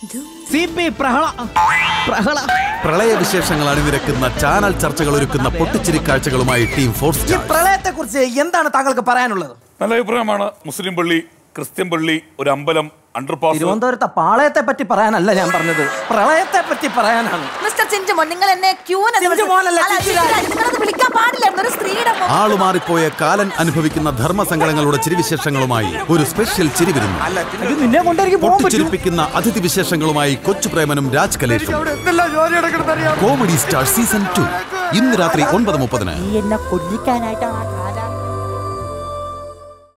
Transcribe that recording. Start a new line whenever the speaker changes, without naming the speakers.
C P പ്രഹള പ്രഹള
പ്രളയവിശേഷങ്ങൾ അണിനിരക്കുന്ന ചാനൽ ചർച്ചകൾ ഒരുക്കുന്ന പൊട്ടിച്ചിരി കാഴ്ചകളുമായി ടീം ഫോർ
ഈ
സ്റ്റാർ
പ്രളയത്തെ കുറിച്ച് എന്താണ് താങ്കൾക്ക് പറയാനുള്ളത്
നല്ല അഭിപ്രായമാണ് മുസ്ലിം പള്ളി ക്രിസ്ത്യൻ പള്ളി ഒരു അമ്പലം അണ്ടർപാസ്
തിരുവനന്തപുരത്തെ പാളയത്തെ പറ്റി പറയാനല്ല ഞാൻ പറഞ്ഞത് പ്രളയത്തെ പറ്റി പറയാനാണ്
മിസ്റ്റർ ചിഞ്ചുമോൻ നിങ്ങൾ എന്നെ ക്യൂന്
ചിഞ്ചുമോനല്ല,
അല്ല,
ചിഞ്ചുരാജ്.
ചിഞ്ചുരാജ്, നിങ്ങളത് വിളിക്കാൻ പാടില്ലായിരുന്നു ഒരു സ്ത്രീയുടെ മുഖം.
ആളുമാറിപ്പോയ കാലൻ അനുഭവിക്കുന്ന ധർമ്മസങ്കടങ്ങളുടെ ചിരിവിശേഷങ്ങളുമായി ഒരു സ്പെഷ്യൽ ചിരി വരുന്നു
ഇത് നിന്നെ കൊണ്ടെനിക്ക് പോകാൻ പറ്റും
പൊട്ടിച്ചിരിപ്പിക്കുന്ന അതിഥി വിശേഷങ്ങളുമായി കൊച്ചു പ്രേമനും രാജ് കലേഷും കോമഡി സ്റ്റാർ സീസൺ ടു ഇന്ന് രാത്രി ഒൻപത് മുപ്പതിന്
എന്നെ കൊല്ലിക്കാനായിട്ടാണ്